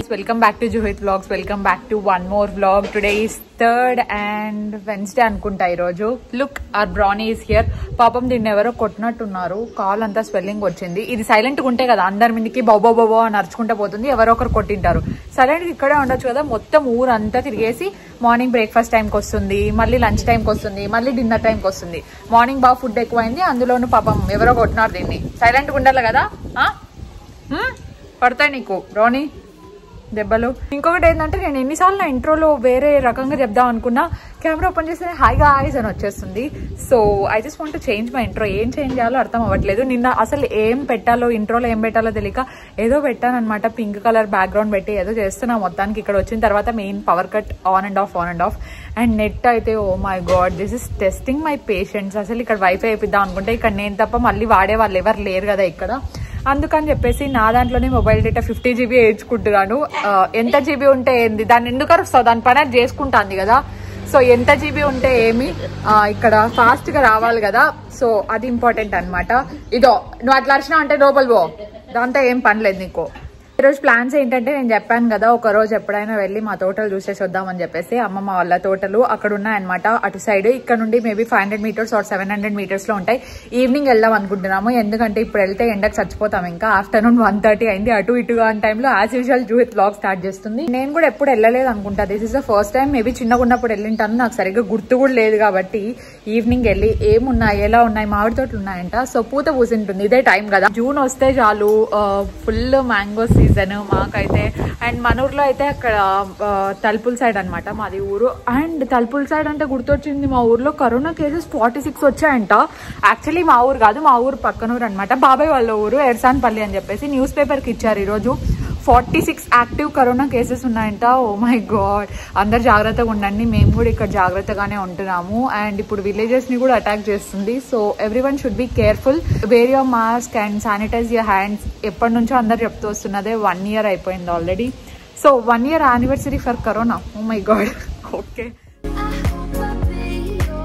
Welcome back to Juhith vlogs welcome back to one more vlog today is third and Wednesday అనుకుంటా ఈరోజు look our Brownie is here పాపం దీన్ని ఎవరో కొట్టినట్టున్నారు call అంతా swelling వచ్చింది ఇది సైలెంట్ ఉంటే కదా అందరి మీదకి బొబో బొబో అని అరుచుకుంటూ పోతుంది ఎవరో ఒకరు కొట్టింటారు సైలెంట్ ఇక్కడే ఉండొచ్చు కదా మొత్తం ఊరంతా తిరిగేసి మార్నింగ్ బ్రేక్ఫాస్ట్ టైంకి వస్తుంది మళ్ళీ లంచ్ టైంకి వస్తుంది మళ్ళీ డిన్నర్ టైంకి వస్తుంది మార్నింగ్ బాగా ఫుడ్ ఎక్కువైంది అందులోనూ పాపం ఎవరో కొట్టినారు దీన్ని సైలెంట్గా ఉండాలి కదా ఆ? హ్మ్? పడతాయి నీకు రోని దెబ్బలు ఇంకొకటి ఏంటంటే నేను ఎన్నిసార్లు నా ఇంట్రోలో వేరే రకంగా చెప్దాం అనుకున్నా కెమెరా ఓపెన్ చేస్తే హాయ్ గాయ్స్ అని వచ్చేస్తుంది so I just want change my intro ఏం చేంజ్ చేయాలో అర్థం అవ్వట్లేదు నిన్న అసలు ఏం పెట్టాలో ఇంట్రోలో ఏం పెట్టాలో తెలియక ఏదో పెట్టానమాట పింక్ కలర్ బ్యాక్గ్రౌండ్ పెట్టి ఏదో చేస్తున్నా మొత్తానికి ఇక్కడ వచ్చిన తర్వాత main power cut on and off on and off and net అయితే oh my god this is testing my patience అసలు ఇక్కడ వైఫై వేపిద్దాం అనుకుంటే ఇక్కడ నేను తప్ప మళ్ళీ వాడే వాళ్ళు ఎవరు లేరు కదా ఇక్కడ అందుకని చెప్పేసి నా దాంట్లోనే మొబైల్ డేటా ఫిఫ్టీ జీబీ వేయించుకుంటున్నాను ఆ, ఎంత జీబీ ఉంటే ఏంది దాన్ని ఎందుకు అరుస్తావు దాని పని అది చేసుకుంటాంది కదా సో ఎంత జీబీ ఉంటే ఏమి ఆ, ఇక్కడ ఫాస్ట్ గా రావాలి కదా సో అది ఇంపార్టెంట్ అన్నమాట ఇదో నువ్వు అట్లా అరిచినావు అంటే లోపల పో దాంతో ఏం పని లేదు నీకు ఈరోజు ప్లాన్స్ ఏంటంటే నేను చెప్పాను కదా ఒక రోజు ఎప్పుడైనా వెళ్ళి మా తోటలు చూసేసి వద్దామని చెప్పేసి అమ్మమ్మ వాళ్ళ తోటలు అక్కడ ఉన్నాయన్నమాట అటు సైడ్ ఇక్కడ నుండి maybe five hundred metres or seven hundred metres లో ఉంటాయి ఈవినింగ్ వెళ్దాం అనుకుంటున్నాము ఎందుకంటే ఇప్పుడు వెళ్తే ఎండకు చచ్చిపోతాం ఇంకా ఆఫ్టర్నూన్ వన్ థర్టీ అయింది అటు ఇటుగా అని టైంలో as usual zoo with blog start చేస్తుంది నేను కూడా ఎప్పుడు వెళ్ళలేదు అనుకుంటా this is the first time maybe చిన్నగా ఉన్నప్పుడు వెళ్ళింటాను నాకు సరిగ్గా గుర్తు కూడా లేదు కాబట్టి ఈవినింగ్ వెళ్ళి ఏమున్నాయి ఎలా ఉన్నాయి మామిడి తోటలు ఉన్నాయంట సో పూత పూసింటుంది ఇదే టైం కదా జూన్ వస్తే చాలు ఫుల్ మ్యాంగో సీజన్ మాకైతే అండ్ మన ఊర్లో అయితే అక్కడ ఆ, తలుపుల సైడ్ అన్నమాట మాది ఊరు అండ్ తలుపుల సైడ్ అంటే గుర్తొచ్చింది మా ఊర్లో కరోనా కేసెస్ ఫార్టీ సిక్స్ వచ్చాయంట యాక్చువల్లీ మా ఊరు కాదు మా ఊరు పక్కన ఊరు అనమాట బాబాయ్ వాళ్ళ ఊరు ఎర్సాన్పల్లి అని చెప్పేసి న్యూస్ పేపర్కి ఇచ్చారు ఈరోజు forty six active corona cases ఉన్నాయంట ఓ మై గాడ్ అందరు జాగ్రత్తగా ఉండండి మేము కూడా ఇక్కడ జాగ్రత్తగానే ఉంటున్నాము అండ్ ఇప్పుడు విలేజెస్ ని కూడా అటాక్ చేస్తుంది so everyone should be careful wear your mask and sanitise your hands ఎప్పటి నుంచో అందరు చెప్తూ వస్తున్నదే వన్ ఇయర్ అయిపోయింది already so one year anniversary for corona oh my god okay I hope I'll be your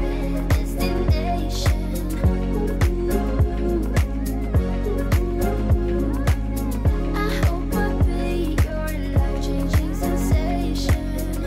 destination. I hope I'll be your life-changing sensation.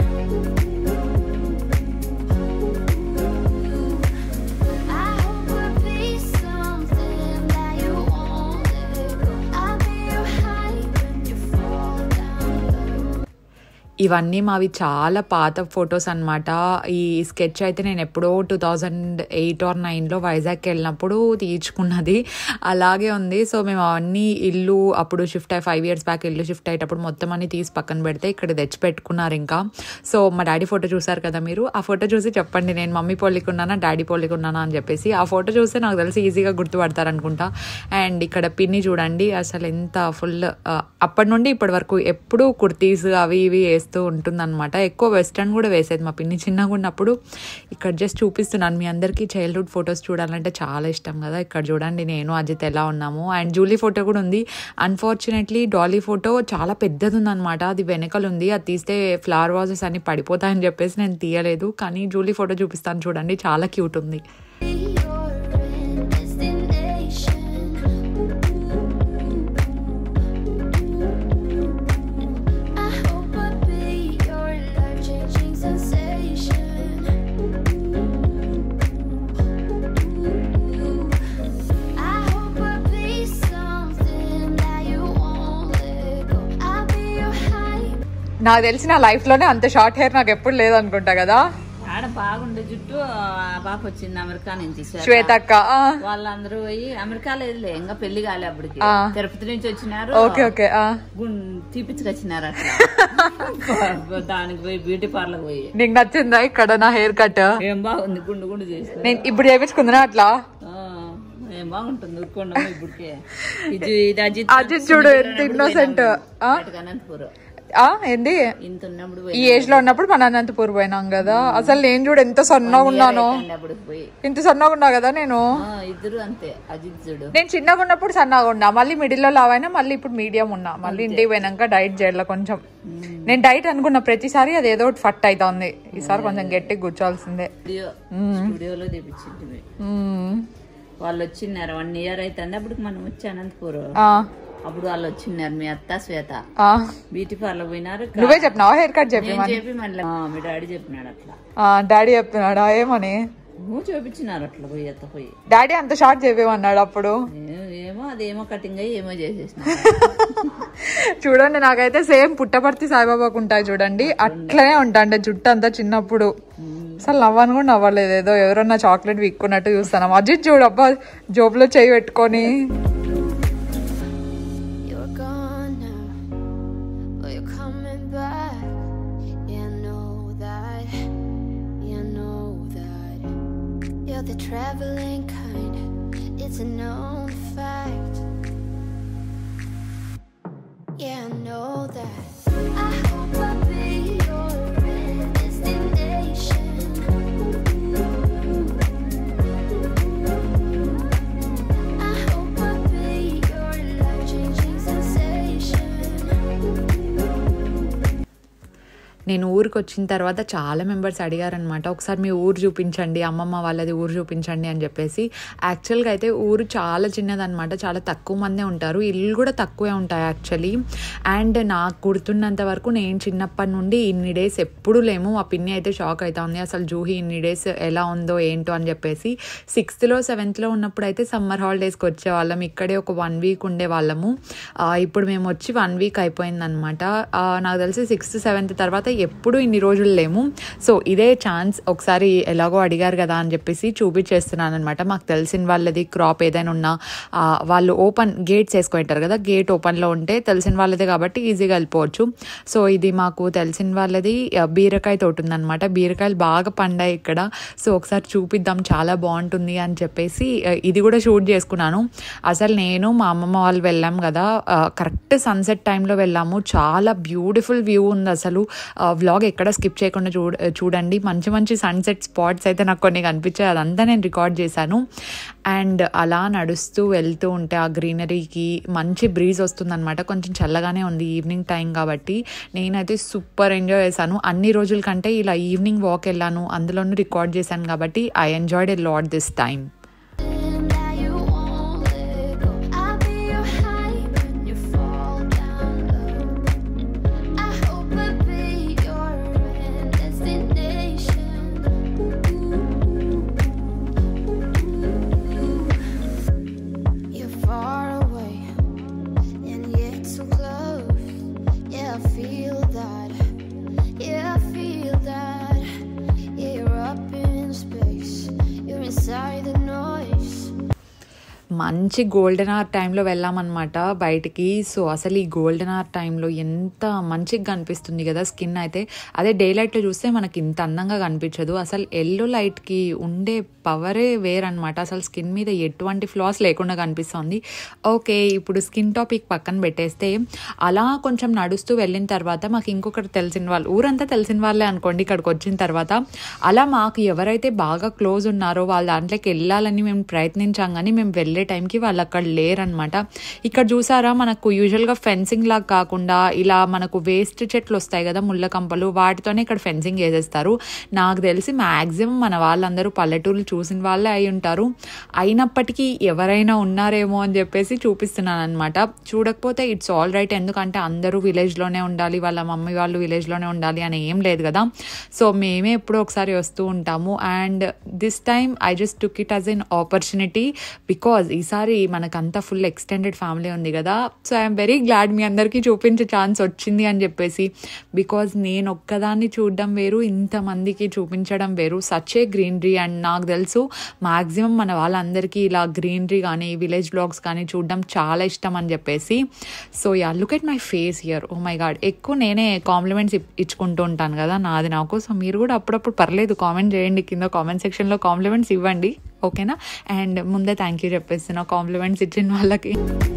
I hope I'll be something that you won't let go. I'll be your high when you fall down low. ఇవన్నీ మావి చాలా పాత photos అన్నమాట ఈ sketch అయితే నేను ఎప్పుడో two thousand eight are నైన్లో వైజాగ్కి వెళ్ళినప్పుడు తీర్చుకున్నది అలాగే ఉంది సో మేము అవన్నీ ఇల్లు అప్పుడు షిఫ్ట్ అయ్యి ఫైవ్ ఇయర్స్ బ్యాక్ ఇల్లు షిఫ్ట్ అయ్యేటప్పుడు మొత్తం అన్ని తీసి పక్కన పెడితే ఇక్కడ తెచ్చి పెట్టుకున్నారు ఇంకా సో మా డాడీ ఫోటో చూసారు కదా మీరు ఆ ఫోటో చూసి చెప్పండి నేను మమ్మీ పోలికున్నానా డాడీ పోలికున్నానా అని చెప్పేసి ఆ ఫోటో చూస్తే నాకు తెలిసి ఈజీగా గుర్తుపడతారు అనుకుంటా అండ్ ఇక్కడ పిన్ని చూడండి అసలు ఎంత ఫుల్ అప్పటి నుండి ఇప్పటి వరకు ఎప్పుడూ కుర్తీస్ అవి ఇవి వేస్తూ ఉంటుందన్నమాట ఎక్కువ వెస్ట్రన్ కూడా వేసేది మా పిన్ని చిన్నగా ఉన్నప్పుడు ఇక్కడ జస్ట్ చూపిస్తున్నాను మీ అందరికీ చైల్డ్హుడ్ ఫొటోస్ చూడాలంటే చాలా ఇష్టం కదా ఇక్కడ చూడండి నేను అజిత్ ఎలా ఉన్నాము అండ్ జూలీ ఫోటో కూడా ఉంది అన్ఫార్చునేట్లీ డాలీ ఫోటో చాలా పెద్దది ఉందన్నమాట అది వెనకలు ఉంది అది తీస్తే ఫ్లవర్ వాజెస్ అన్ని పడిపోతాయని చెప్పేసి నేను తీయలేదు కానీ జూలీ ఫోటో చూపిస్తాను చూడండి చాలా క్యూట్ ఉంది be your destination. I hope I'll be your life-changing sensation. I hope I'll be something that you won't let go. I'll be your high నాకు తెలిసిన లైఫ్లోనే అంత షార్ట్ హెయిర్ నాకు ఎప్పుడు లేదనుకుంటా కదా ఆడ బాగుండే జుట్టు ఆ పాప వచ్చింది అమెరికా నుంచి శ్వేత. శ్వేతక్క ఆ. వాళ్ళందరూ పోయి అమెరికా లేదులే ఇంకా పెళ్లి కాలే అప్పటికి ఆ. తిరుపతి నుంచి వచ్చినారు ఓకే ఓకే ఆ. గుం- తీపిచ్చుకొచ్చినారు అట్లా దానికి పోయి బ్యూటీ పార్లర్ పోయి నీకు నచ్చిందా ఇక్కడ నా హెయిర్ కట్ ఏం బాగుంది గుండు గుండు చేస్తారు నేను ఇప్పుడు చేపించుకుందా అట్లా ఆ, ఏం బాగుంటుంది ఉరుకోండి ఇప్పటికే ఇది ఇది అజిత్ అజిత్ చూడు ఎంత innocent. ఆ? బయటకు అనంతపురం ఆ ఏంది ఇంత ఉన్నప్పుడు ఈ పోయి ఏజ్ లో ఉన్నప్పుడు మన అనంతపూర్ పోయినాం కదా అసలు నేను చూడు ఎంత సన్నగా ఉన్నాను అప్పుడు పోయి ఇంత సన్నగా ఉన్నా కదా నేను ఆ, ఇద్దరు అంతే అజిత్ చూడు నేను చిన్నగా ఉన్నప్పుడు సన్నగా ఉన్నా మళ్ళీ మిడిల్ లో లావైనా మళ్ళీ ఇప్పుడు మీడియం ఉన్నా మళ్ళీ ఇంటికి పోయినాక డైట్ చేయాలి కొంచెం నేను డైట్ అనుకున్న ప్రతిసారి అది ఏదో ఒకటి ఫట్ అవుతుంది ఈసారి కొంచెం గట్టిగా కూర్చోవాల్సిందే స్టూడియో స్టూడియోలో తెప్పించింది మ్మ్. వాళ్ళు వచ్చినారు వన్ ఇయర్ అవుతుంది అప్పుడు మనం వచ్చి అనంతపురం ఆ, అప్పుడు వాళ్ళు వచ్చిన్నారు మీ అత్త శ్వేత ఆ, బ్యూటీ పార్లర్ పోయినారు నువ్వే చెప్పినావా హెయిర్ కట్ చెప్పి నేను చెప్పి మళ్ళీ ఆ, మీ డాడీ చెప్పినాడు అట్లా డాడీ చెప్తున్నాడా ఏమని నువ్వు చూపించినారు అట్లా పోయి అత్త పోయి డాడీ అంత షార్ట్ చెప్పేమన్నాడు అప్పుడు ఏ- ఏమో అదేమో కటింగ్ అయ్యి ఏమో చేసేసిన చూడండి నాకైతే సేమ్ పుట్టపర్తి సాయిబాబాకు ఉంటాయి చూడండి అట్లనే ఉంటాండే జుట్టు అంతా చిన్నప్పుడు అసలు నవ్వను కూడా నవ్వలేదు ఏదో ఎవరన్నా చాక్లెట్ విక్కున్నట్టు చూస్తాను అజిత్ చూడు అబ్బా జోబులో చేయి పెట్టుకొని You're gone now, but you're coming back. Yeah, I know that. Yeah, I know that. You're the traveling kind. It's a known fact. Yeah, I know that. I hope I'll be your destination. I hope I'll be your life-changing sensation. నేను ఊరికి వచ్చిన తర్వాత చాలా members అడిగారనమాట ఒకసారి మీ ఊరు చూపించండి అమ్మమ్మ వాళ్ళది ఊరు చూపించండి అని చెప్పేసి యాక్చువల్గా అయితే ఊరు చాలా చిన్నదనమాట చాలా తక్కువ మందే ఉంటారు ఇల్లు కూడా తక్కువే ఉంటాయి యాక్చువల్లీ అండ్ నాకు గుర్తున్నంత వరకు నేను చిన్నప్పటి నుండి ఇన్ని డేస్ ఎప్పుడు లేము మా పిన్ని అయితే షాక్ అవుతా ఉంది అసలు జూహి ఇన్ని డేస్ ఎలా ఉందో ఏంటో అని చెప్పేసి సిక్స్త్లో సెవెంత్లో ఉన్నప్పుడు అయితే సమ్మర్ హాలిడేస్కి వచ్చేవాళ్ళం ఇక్కడే ఒక వన్ వీక్ ఉండే వాళ్ళము ఆ, ఇప్పుడు మేము వచ్చి వన్ వీక్ అయిపోయిందనమాట ఆ, నాకు తెలిసి సిక్స్త్ సెవెంత్ తర్వాత ఎప్పుడు ఇన్ని రోజులు లేము సో ఇదే ఛాన్స్ ఒకసారి ఎలాగో అడిగారు కదా అని చెప్పేసి చూపించేస్తున్నాను అనమాట మాకు తెలిసిన వాళ్ళది క్రాప్ ఏదైనా ఉన్నా ఆ, వాళ్ళు ఓపెన్ గేట్స్ వేసుకుంటారు కదా గేట్ ఓపెన్లో ఉంటే తెలిసిన వాళ్ళదే కాబట్టి ఈజీగా వెళ్ళిపోవచ్చు సో ఇది మాకు తెలిసిన వాళ్ళది ఆ, బీరకాయ తోట ఉందన్నమాట బీరకాయలు బాగా పండాయి ఇక్కడ సో ఒకసారి చూపిద్దాం చాలా బాగుంటుంది అని చెప్పేసి ఆ, ఇది కూడా షూట్ చేసుకున్నాను అసలు నేను మా అమ్మమ్మ వాళ్ళు వెళ్ళాం కదా కరెక్ట్ సన్సెట్ టైంలో వెళ్ళాము చాలా బ్యూటిఫుల్ వ్యూ ఉంది అసలు వ్లాగ్ ఎక్కడ స్కిప్ చేయకుండా చూడ చూడండి మంచి మంచి సన్సెట్ స్పాట్స్ అయితే నాకు కొన్ని కనిపించాయి అదంతా నేను రికార్డ్ చేశాను అండ్ అలా నడుస్తూ వెళ్తూ ఉంటే ఆ గ్రీనరీకి మంచి బ్రీజ్ వస్తుందన్నమాట కొంచెం చల్లగానే ఉంది ఈవినింగ్ టైం కాబట్టి నేనైతే సూపర్ ఎంజాయ్ చేశాను అన్ని రోజుల కంటే ఇలా ఈవినింగ్ వాక్ వెళ్ళాను అందులోనూ రికార్డ్ చేశాను కాబట్టి I enjoyed a lot this time That you won't let go. I'll be your high when you fall down low. I hope I'll be your end destination. You're far away and yet so close. Yeah, I feel that. Yeah, I feel that. Yeah, you're up in space. You're inside the noise. మంచి golden hour టైంలో వెళ్ళామన్నమాట బయటికి so అసలు ఈ golden hour టైంలో ఎంత మంచిగా కనిపిస్తుంది కదా స్కిన్ అయితే అదే డే లైట్లో చూస్తే మనకి ఇంత అందంగా కనిపించదు అసలు ఎల్లో లైట్కి ఉండే పవరే వేరనమాట అసలు స్కిన్ మీద ఎటువంటి ఫ్లాస్ లేకుండా కనిపిస్తుంది ఓకే ఇప్పుడు స్కిన్ టాపిక్ పక్కన పెట్టేస్తే అలా కొంచెం నడుస్తూ వెళ్ళిన తర్వాత మాకు ఇంకొకటి తెలిసిన వాళ్ళు ఊరంతా తెలిసిన వాళ్ళే అనుకోండి ఇక్కడికి వచ్చిన తర్వాత అలా మాకు ఎవరైతే బాగా క్లోజ్ ఉన్నారో వాళ్ళ దాంట్లోకి వెళ్ళాలని మేము ప్రయత్నించాం కానీ మేము వెళ్ళే టైంకి వాళ్ళు అక్కడ లేరనమాట ఇక్కడ చూసారా మనకు యూజువల్గా ఫెన్సింగ్ లాగా కాకుండా ఇలా మనకు వేస్ట్ చెట్లు వస్తాయి కదా ముళ్ళ కంపలు వాటితోనే ఇక్కడ ఫెన్సింగ్ చేసేస్తారు నాకు తెలిసి మ్యాక్సిమం మన వాళ్ళందరూ పల్లెటూర్లు చూసిన వాళ్ళే అయి ఉంటారు అయినప్పటికీ ఎవరైనా ఉన్నారేమో అని చెప్పేసి చూపిస్తున్నాను అనమాట చూడకపోతే ఇట్స్ ఆల్ రైట్ ఎందుకంటే అందరూ విలేజ్లోనే ఉండాలి వాళ్ళ మమ్మీ వాళ్ళు విలేజ్లోనే ఉండాలి అని ఏం లేదు కదా సో మేమే ఎప్పుడో ఒకసారి వస్తూ ఉంటాము and this time I just took it as an opportunity because ఈసారి మనకంతా ఫుల్ ఎక్స్టెండెడ్ ఫ్యామిలీ ఉంది కదా సో ఐఎమ్ వెరీ గ్లాడ్ మీ అందరికీ చూపించే ఛాన్స్ వచ్చింది అని చెప్పేసి బికాజ్ నేను ఒక్కదాన్ని చూడడం వేరు ఇంతమందికి చూపించడం వేరు సచ్చే గ్రీనరీ అండ్ నాకు తెలుసు మాక్సిమం మన వాళ్ళందరికీ ఇలా గ్రీనరీ కానీ విలేజ్ బ్లాగ్స్ కానీ చూడడం చాలా ఇష్టం అని చెప్పేసి so yeah look at my face here oh my god ఎక్కువ నేనే కాంప్లిమెంట్స్ ఇచ్చుకుంటూ ఉంటాను కదా నాది నాకు సో మీరు కూడా అప్పుడప్పుడు పర్లేదు కామెంట్ చేయండి కింద కామెంట్ సెక్షన్లో కాంప్లిమెంట్స్ ఇవ్వండి ఓకేనా అండ్ ముందే థ్యాంక్ యూ చెప్పేస్తున్నా కాంప్లిమెంట్స్ ఇచ్చిన వాళ్ళకి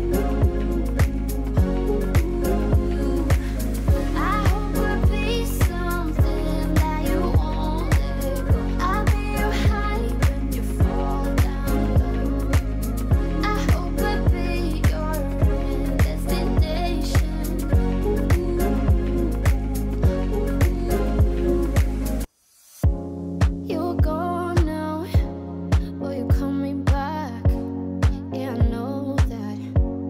I hope I'll be something that you won't let go. I'll be your high when you fall down low. I hope I'll be your end destination. You're gone now, but you're coming back. Yeah, I know that.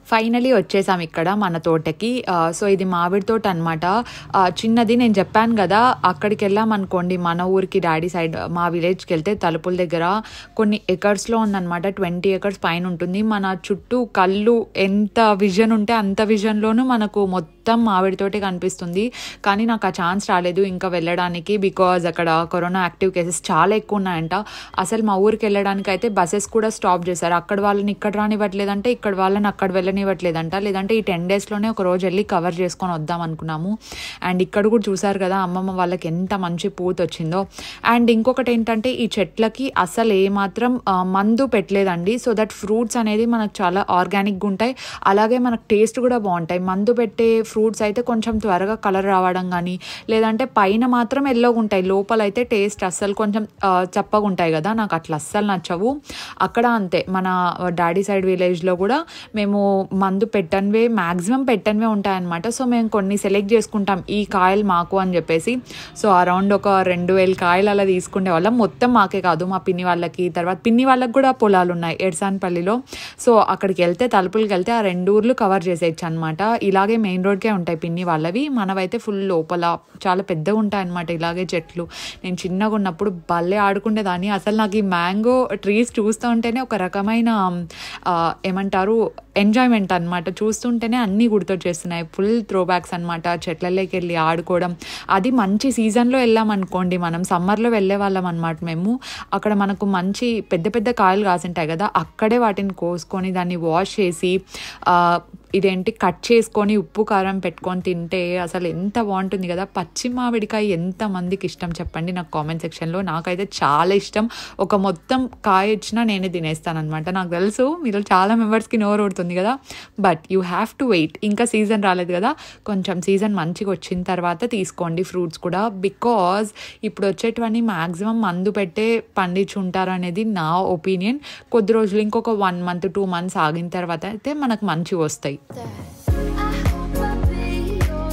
Finally వచ్చేసాం ఇక్కడ మన తోటకి ఆ, so ఇది మామిడి తోట అనమాట చిన్నది నేను చెప్పాను కదా అక్కడికి వెళ్ళాం అనుకోండి మన ఊరికి డాడీ సైడ్ మా విలేజ్కి వెళ్తే తలుపుల దగ్గర కొన్ని ఎకర్స్లో ఉందన్నమాట ట్వంటీ ఎకర్స్ పైన ఉంటుంది మన చుట్టూ కళ్ళు ఎంత విజన్ ఉంటే అంత విజన్లోనూ మనకు మొత్తం మామిడి తోటే కనిపిస్తుంది కానీ నాకు ఆ ఛాన్స్ రాలేదు ఇంకా వెళ్ళడానికి బికాజ్ అక్కడ కరోనా యాక్టివ్ కేసెస్ చాలా ఎక్కువ ఉన్నాయంట అసలు మా ఊరికి వెళ్ళడానికి అయితే బస్సెస్ కూడా స్టాప్ చేశారు అక్కడ వాళ్ళని ఇక్కడ రానివ్వట్లేదంటే ఇక్కడ వాళ్ళని అక్కడ వెళ్ళనివ్వట్లేదంట లేదంటే ఈ టెన్ డేస్లోనే ఒక రోజు వెళ్ళి కవర్ చేసుకొని వద్దాం అనుకున్నాము అండ్ ఇక్కడ కూడా చూసారు కదా అమ్మమ్మ వాళ్ళకి ఎంత మంచి పూత వచ్చిందో అండ్ ఇంకొకటి ఏంటంటే ఈ చెట్లకి అసలు ఏమాత్రం ఆ, మందు పెట్టలేదండి సో దట్ ఫ్రూట్స్ అనేది మనకు చాలా ఆర్గానిక్గా ఉంటాయి అలాగే మనకు టేస్ట్ కూడా బాగుంటాయి మందు పెట్టే ఫ్రూట్స్ అయితే కొంచెం త్వరగా కలర్ రావడం కానీ లేదంటే పైన మాత్రం ఎల్లోగా ఉంటాయి లోపల అయితే టేస్ట్ అస్సలు కొంచెం ఆ, చప్పగా ఉంటాయి కదా నాకు అట్లా అస్సలు నచ్చవు అక్కడ అంతే మన డాడీ సైడ్ విలేజ్లో కూడా మేము మందు పెట్టనివే మ్యాక్సిమం పెట్టనివే ఉంటాయన్నమాట సో మేము కొన్ని సెలెక్ట్ చేసుకుంటాం ఈ కాయలు మాకు అని చెప్పేసి సో అరౌండ్ ఒక రెండు వేల కాయలు అలా తీసుకునే వాళ్ళం మొత్తం మాకే కాదు మా పిన్ని వాళ్ళకి తర్వాత పిన్ని వాళ్ళకి కూడా పొలాలు ఉన్నాయి ఎడ్సాన్పల్లిలో సో అక్కడికి వెళ్తే తలుపులకి వెళ్తే ఆ రెండు ఊర్లు కవర్ చేసేయచ్చు అనమాట ఇలాగే మెయిన్ రోడ్కే ఉంటాయి పిన్ని వాళ్ళవి మనవైతే ఫుల్ లోపల చాలా పెద్దగా ఉంటాయి అనమాట ఇలాగే చెట్లు నేను చిన్నగా ఉన్నప్పుడు భలే ఆడుకునేదాన్ని అసలు నాకు ఈ మ్యాంగో ట్రీస్ చూస్తూ ఉంటేనే ఒక రకమైన ఆ, ఏమంటారు ఎంజాయ్మెంట్ అనమాట చూస్తుంటేనే అన్నీ గుర్తొచ్చేస్తున్నాయి ఫుల్ త్రో బ్యాక్స్ అనమాట చెట్లలోకి వెళ్ళి ఆడుకోవడం అది మంచి సీజన్లో వెళ్ళామనుకోండి మనం సమ్మర్లో వెళ్ళే వాళ్ళం అనమాట మేము అక్కడ మనకు మంచి పెద్ద పెద్ద కాయలు కాసింటాయి కదా అక్కడే వాటిని కోసుకొని దాన్ని వాష్ చేసి ఆ, ఇదేంటి కట్ చేసుకొని ఉప్పు కారం పెట్టుకొని తింటే అసలు ఎంత బాగుంటుంది కదా పచ్చి మామిడికాయ ఎంత మందికి ఇష్టం చెప్పండి నాకు కామెంట్ సెక్షన్లో నాకైతే చాలా ఇష్టం ఒక మొత్తం కాయ ఇచ్చినా నేనే తినేస్తాను అనమాట నాకు తెలుసు మీరు చాలా మెంబర్స్కి నోరు ఊడుతుంది కదా but you have to wait ఇంకా సీజన్ రాలేదు కదా కొంచెం సీజన్ మంచిగా వచ్చిన తర్వాత తీసుకోండి ఫ్రూట్స్ కూడా బికాజ్ ఇప్పుడు వచ్చేటివన్నీ మ్యాక్సిమం మందు పెట్టే పండించుంటారు అనేది నా ఒపీనియన్ కొద్ది రోజులు ఇంకొక వన్ మంత్ టూ మంత్స్ ఆగిన తర్వాత అయితే మనకు మంచిగా వస్తాయి that I hope I'll be your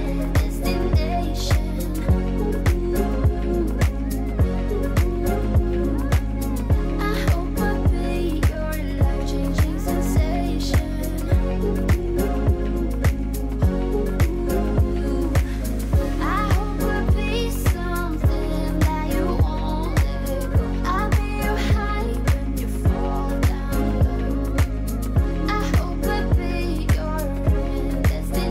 destination. I hope I'll be your life-changing sensation. I hope I'll be something that you won't let go. I'll be your high when you fall down low. I hope I'll be your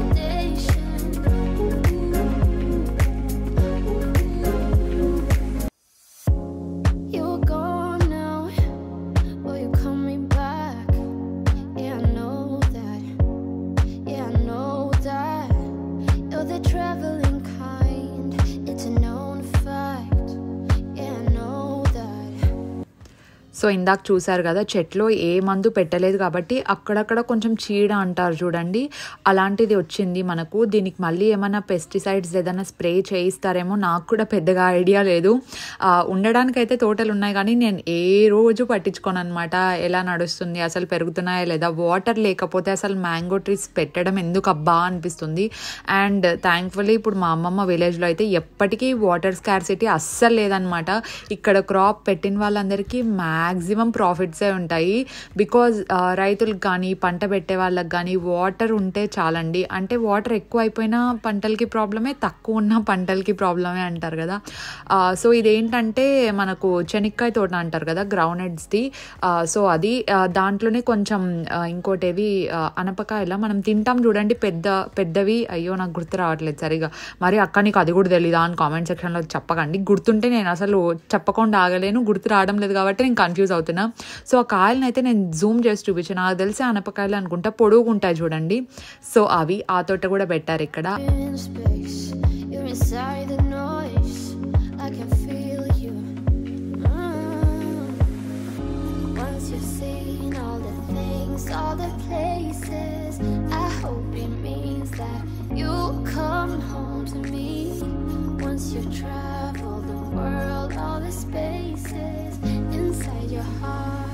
destination. You're gone now, will you call me back? Yeah, I know that. Yeah, I know that. You're the traveling kind. It's a known fact. Yeah, I know that. So ఇందాక చూసారు కదా చెట్లో ఏ మందు పెట్టలేదు కాబట్టి అక్కడక్కడ కొంచెం చీడ అంటారు చూడండి అలాంటిది వచ్చింది మనకు దీనికి మళ్ళీ ఏమైనా పెస్టిసైడ్స్ ఏదైనా స్ప్రే చేయిస్తారేమో నాకు కూడా పెద్దగా ఐడియా లేదు ఆ, ఉండడానికైతే తోటలు ఉన్నాయి కానీ నేను ఏ రోజు పట్టించుకోను అనమాట ఎలా నడుస్తుంది అసలు పెరుగుతున్నాయా లేదా వాటర్ లేకపోతే అసలు మ్యాంగో ట్రీస్ పెట్టడం ఎందుకు అబ్బా అనిపిస్తుంది అండ్ థ్యాంక్ఫుల్లీ ఇప్పుడు మా అమ్మమ్మ విలేజ్లో అయితే ఎప్పటికీ వాటర్ స్కార్సిటీ అస్సలు లేదనమాట ఇక్కడ క్రాప్ పెట్టిన వాళ్ళందరికీ మ్యాక్సిమం ప్రాఫిట్సే ఉంటాయి బికాజ్ రైతులకు కానీ పంట పెట్టే వాళ్ళకి కానీ వాటర్ ఉంటే చాలండి అంటే వాటర్ ఎక్కువ అయిపోయినా పంటలకి ప్రాబ్లమే తక్కువ ఉన్న పంటలకి ప్రాబ్లమే అంటారు కదా సో ఇదేంటంటే మనకు చెనిక్కాయ తోట అంటారు కదా గ్రౌండ్ నట్స్ది సో అది ఆ, దాంట్లోనే కొంచెం ఆ, ఇంకోటేవి ఆ, అనపకాయల మనం తింటాం చూడండి పెద్ద పెద్దవి అయ్యో నాకు గుర్తు రావట్లేదు సరిగా మరి అక్క నీకు అది కూడా తెలీదా అని కామెంట్ సెక్షన్లో చెప్పకండి గుర్తుంటే నేను అసలు చెప్పకుండా ఆగలేను గుర్తు రావడం లేదు కాబట్టి నేను కన్ఫ్యూజ్ అవుతున్నా సో ఆ కాయలను అయితే నేను జూమ్ చేసి చూపించాను నాకు తెలిసి అనపకాయలు అనుకుంటా పొడుగు ఉంటాయి చూడండి సో అవి ఆ తోట కూడా పెట్టారు ఇక్కడ in space. You're inside the noise. I can feel you. Mm. Once you've seen all the things, all the places, I hope it means that you'll come home to me. Once you've traveled the world, all the spaces inside your heart.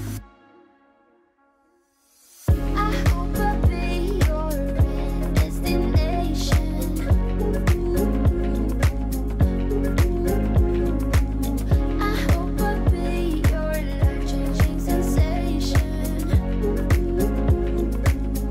I hope I'll be your destination. I hope I'll be your life-changing sensation.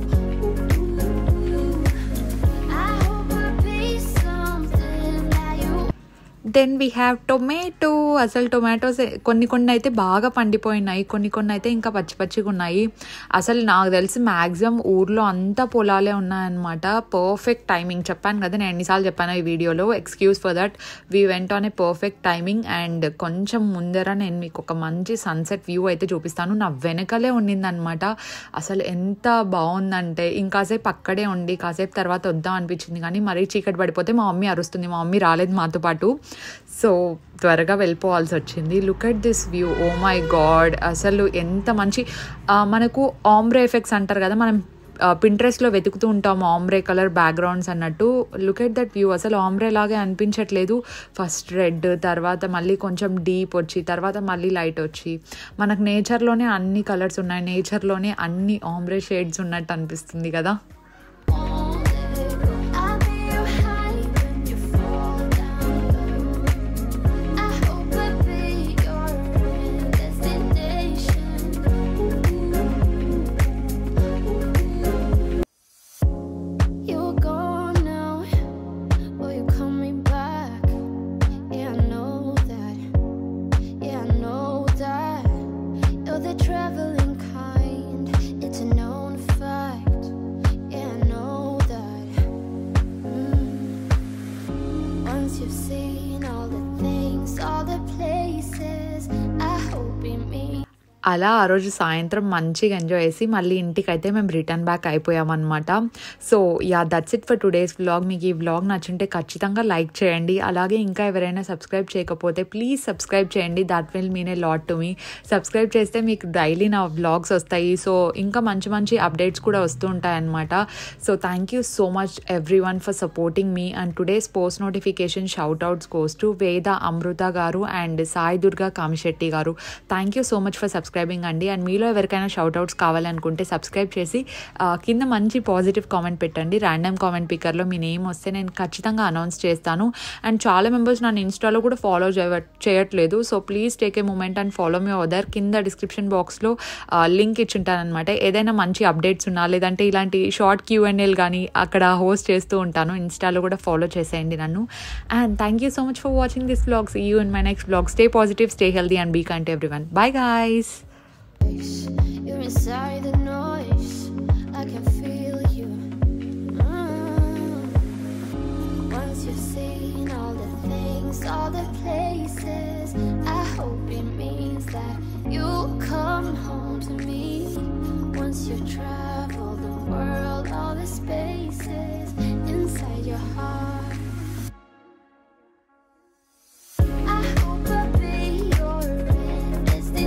Then we have tomato అసలు tomatoes కొన్ని కొన్ని అయితే బాగా పండిపోయినాయి కొన్ని కొన్ని అయితే ఇంకా పచ్చి పచ్చిగా ఉన్నాయి అసలు నాకు తెలిసి మ్యాక్సిమం ఊర్లో అంతా పొలాలే ఉన్నాయన్నమాట పర్ఫెక్ట్ టైమింగ్ చెప్పాను కదా నేను ఎన్నిసార్లు చెప్పాను ఈ వీడియోలో excuse for that we went on a perfect timing and కొంచెం ముందర నేను మీకు ఒక మంచి సన్సెట్ వ్యూ అయితే చూపిస్తాను నా వెనకలే ఉండిందనమాట అసలు ఎంత బాగుందంటే ఇంకాసేపు అక్కడే ఉండి కాసేపు తర్వాత వద్దాం అనిపించింది కానీ మరీ చీకటి పడిపోతే మా మమ్మీ అరుస్తుంది మా మమ్మీ రాలేదు మాతో పాటు సో త్వరగా వెళ్ళిపోవాల్సి వచ్చింది look at this view oh my god అసలు ఎంత మంచి ఆ, మనకు ఆమ్రే ఎఫెక్ట్స్ అంటారు కదా మనం పింట్రెస్ట్లో వెతుకుతూ ఉంటాం ఆమ్రే కలర్ బ్యాక్గ్రౌండ్స్ అన్నట్టు లుక్ ఎట్ దట్ వ్యూ అసలు ఆమ్రే లాగే అనిపించట్లేదు ఫస్ట్ రెడ్ తర్వాత మళ్ళీ కొంచెం డీప్ వచ్చి తర్వాత మళ్ళీ లైట్ వచ్చి మనకు నేచర్లోనే అన్ని కలర్స్ ఉన్నాయి నేచర్లోనే అన్ని ఆమ్రే షేడ్స్ ఉన్నట్టు అనిపిస్తుంది కదా I'll be your high when you fall down low. I hope I be your destination. You're gone now, will you coming back? Yeah, I know that. Yeah, I know that. You're the traveling kind. It's a known fact. Yeah, I know that. Mm. Once you've seen all the things, all the places, I hope it means. అలా ఆ రోజు సాయంత్రం మంచిగా enjoy చేసి మళ్ళీ ఇంటికైతే మేము return back అయిపోయామన్నమాట so yeah that's it for today's vlog మీకు ఈ వ్లాగ్ నచ్చుంటే ఖచ్చితంగా లైక్ చేయండి అలాగే ఇంకా ఎవరైనా సబ్స్క్రైబ్ చేయకపోతే ప్లీజ్ సబ్స్క్రైబ్ చేయండి that will mean a lot to me subscribe చేస్తే మీకు డైలీ నా వ్లాగ్స్ వస్తాయి సో ఇంకా మంచి మంచి అప్డేట్స్ కూడా వస్తూ ఉంటాయన్నమాట so thank you so much everyone for supporting me and today's post notification shout outs goes to Veda Amrutha గారు అండ్ సాయి దుర్గా కామిశెట్టి గారు thank you so much for subscribing అండి అండ్ మీలో ఎవరికైనా షౌట్ అవుట్స్ కావాలనుకుంటే సబ్స్క్రైబ్ చేసి ఆ, కింద మంచి పాజిటివ్ కామెంట్ పెట్టండి ర్యాండమ్ కామెంట్ పిక్కర్లో మీ నేమ్ వస్తే నేను ఖచ్చితంగా అనౌన్స్ చేస్తాను అండ్ చాలా మెంబర్స్ నన్ను ఇన్స్టాలో కూడా ఫాలో చేయట్లేదు so please take a moment and follow me other కింద డిస్క్రిప్షన్ బాక్స్లో లింక్ ఇచ్చుంటాను అనమాట ఏదైనా మంచి అప్డేట్స్ ఉన్నా లేదంటే ఇలాంటి షార్ట్ క్యూఎన్ఎల్ కానీ అక్కడ హోస్ట్ చేస్తూ ఉంటాను ఇన్స్టాలో కూడా ఫాలో చేసేయండి నన్ను and thank you so much for watching this blogs you in my next blog stay positive stay healthy and be kind everyone bye guys You're inside the noise. I can feel you. Mm. Once you've seen all the things, all the places, I hope it means that you'll come home to me. Once you've traveled the world, all the spaces inside your heart.